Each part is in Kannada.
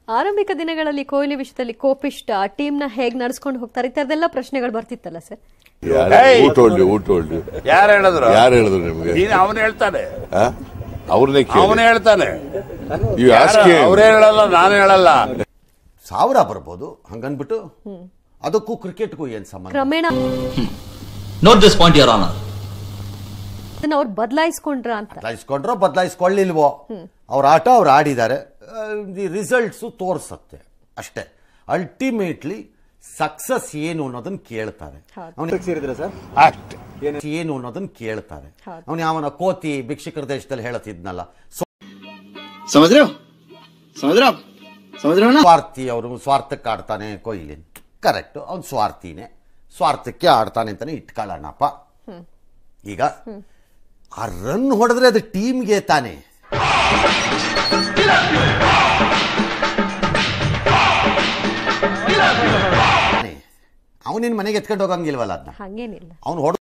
ಆರಂಭಿಕ ದಿನಗಳಲ್ಲಿ ಕೊಹ್ಲಿ ವಿಷಯದಲ್ಲಿ ಕೋಪಿಷ್ಟ ಟೀಮ್ನ ಹೇಗ್ ನಡ್ಸ್ಕೊಂಡು ಹೋಗ್ತಾರೆ ಈ ತರದೆಲ್ಲ ಪ್ರಶ್ನೆಗಳು ಬರ್ತಿತ್ತಲ್ಲ ಸರ್ ಏಯ್! ಊಟ ಹೊಳ್ಳಿ ಊಟ ಹೊಳ್ಳಿ ಯಾರು ಹೇಳಿದ್ರು ಯಾರು ಹೇಳಿದ್ರು ನಿಮ್ಗೆ ನೀನು ಅವನು ಹೇಳ್ತಾನೆ ಆ? ಅವ್ರನ್ನೇ ಅವನು ಕೇಳಿ ಹೇಳ್ತಾನೆ You ask him. ಅವ್ರೇ ಹೇಳಲ್ಲ ನಾನು ಹೇಳಲ್ಲ ಸಾವಿರ ಬರ್ಬೋದು ಹಂಗನ್ಬಿಟ್ಟು ಅದಕ್ಕೂ ಕ್ರಿಕೆಟ್ಗೂ ಏನ್ ಸಂಬಂಧ ಕ್ರಮೇಣ Note this point, Your Honor. ಅದನ್ನ ಅವ್ರು ಬದಲಾಯಿಸ್ಕೊಂಡ್ರ ಅಂತ ಬದಲಾಯಿಸ್ಕೊಂಡ್ರೋ ಬದಲಾಯಿಸ್ಕೊಳ್ಳಿಲ್ವೋ ಅವ್ರ ಆಟ ಅವ್ರು ಆಡಿದ್ದಾರೆ ದಿ ರಿಸಲ್ಟ್ಸು ತೋರಿಸುತ್ತೆ ಅಷ್ಟೇ ಅಲ್ಟಿಮೇಟ್ಲಿ ಸಕ್ಸಸ್ ಏನು ಅನ್ನೋದನ್ನ ಕೇಳ್ತಾರೆ ಅವನಿಗೆ ಅಷ್ಟೇ ಏನು ಅನ್ನೋದನ್ನ ಕೇಳ್ತಾರೆ ಹೌದು. ಅವನು ಯಾವನ ಕೋತಿ ಭಿಕ್ಷುಕರ ದೇಶದಲ್ಲಿ ಹೇಳತ್ತಿದ್ನಲ್ಲ समझ रहे हो समझ रहे हो आप समझ रहे हो ना ಸ್ವಾರ್ಥಿ ಅವರು ಸ್ವಾರ್ಥಕ್ಕೆ ಆಡ್ತಾನೆ ಕೊಹ್ಲಿ ಕರೆಕ್ಟ್ ಅವ್ನು ಸ್ವಾರ್ಥಿನೇ ಸ್ವಾರ್ಥಕ್ಕೆ ಆಡ್ತಾನೆ ಅಂತಾನೆ ಇಟ್ಕೊಳ್ಳೋಣಪ್ಪ ಈಗ ಆ ರನ್ ಹೊಡೆದ್ರೆ ಅದು ಟೀಮ್ಗೆ ತಾನೆ ಅವನಿನ್ ಮನೆಗೆ ಎತ್ಕೊಂಡು ಹೋಗಂಗಿಲ್ವಲ್ಲ ಅದನ್ನ ಹಂಗೇನಿಲ್ಲ ಅವನು ಹೊಡ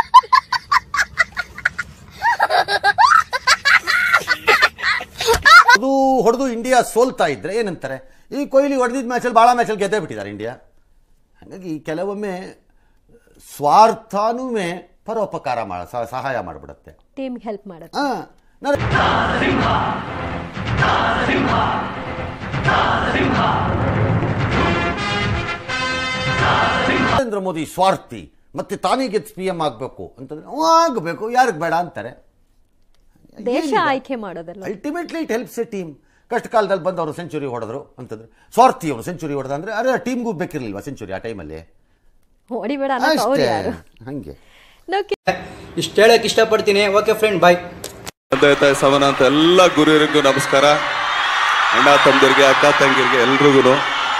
ಅದು ಹೊಡೆದು ಇಂಡಿಯಾ ಸೋಲ್ತಾ ಇದ್ರೆ ಏನಂತಾರೆ ಈ ಕೊಹ್ಲಿ ಹೊಡೆದಿದ್ದ ಮ್ಯಾಚಲ್ಲಿ ಭಾಳ ಮ್ಯಾಚಲ್ಲಿ ಗೆದ್ದೇ ಬಿಟ್ಟಿದ್ದಾರೆ ಇಂಡಿಯಾ ಹಾಗಾಗಿ ಕೆಲವೊಮ್ಮೆ ಸ್ವಾರ್ಥನೂ ಪರೋಪಕಾರ ಮಾಡ ಸಹ- ಸಹಾಯ ಮಾಡಿಬಿಡುತ್ತೆ ಟೀಮ್ ಹೆಲ್ಪ್ ಮಾಡೋದು ಆ, ನಾನು- ನರೇಂದ್ರ ಮೋದಿ ಸ್ವಾರ್ಥಿ ಮತ್ತೆ ತಾನೇ ಗೆದ್ದು ಪಿ ಎಂ ಆಗಬೇಕು ಅಂತಂದ್ರೆ ಅವ ಆಗಬೇಕು ಯಾರಿಗೆ ಬೇಡ ಅಂತಾರೆ ದೇಶ ಆಯ್ಕೆ ಮಾಡೋದಲ್ಲ ultimately it helps a team ಕಷ್ಟ ಕಾಲದಲ್ಲಿ ಬಂದು ಅವರು ಸೆಂಚುರಿ ಹೊಡೆದ್ರು ಅಂತಂದ್ರೆ ಸ್ವಾರ್ಥಿ ಅವರು ಸೆಂಚುರಿ ಹೊಡೆದ ಅಂದ್ರೆ ಅರೆ ಟೀಮ್ಗೂ ಬೇಕಿರ್ಲಿಲ್ವಾ ಸೆಂಚುರಿ ಆ ಟೈಮಲ್ಲಿ ಹೊಡಿಬೇಡ ಅನ್ನೋಕೆ ಅವ್ರು ಯಾರು ಹಂಗೆ ನಾವು ಇಷ್ಟು ಹೇಳಕ್ ಇಷ್ಟಪಡ್ತೀನಿ ಓಕೆ ಫ್ರೆಂಡ್ ಬಾಯ್ ತಂದೆ ತಾಯಿ ಸಮಾನ ಅಂತ ಎಲ್ಲ ಗುರುವರಿಗೂ ನಮಸ್ಕಾರ ಅಣ್ಣ ತಮ್ಮದಿರಿಗೆ ಅಕ್ಕ ತಂಗಿರಿಗೆ ಎಲ್ರಿಗೂ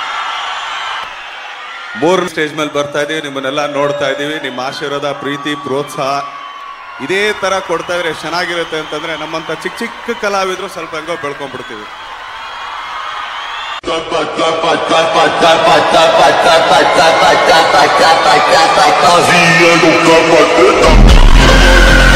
ಮೂರು ಸ್ಟೇಜ್ ಮೇಲೆ ಬರ್ತಾ ಇದೀವಿ ನಿಮ್ಮನ್ನೆಲ್ಲ ನೋಡ್ತಾ ಇದೀವಿ ನಿಮ್ಮ ಆಶೀರ್ವಾದ ಪ್ರೀತಿ ಪ್ರೋತ್ಸಾಹ ಇದೇ ತರ ಕೊಡ್ತಾ ಇದ್ರೆ ಎಷ್ಟ್ ಚೆನ್ನಾಗಿರುತ್ತೆ ಅಂತಂದ್ರೆ ನಮ್ಮಂತ ಚಿಕ್ಕ ಚಿಕ್ಕ ಕಲಾವಿದ್ರು ಸ್ವಲ್ಪ ಹೆಂಗೋ ಬೆಳ್ಕೊಂಡ್ಬಿಡ್ತೀವಿ Fazia no camarote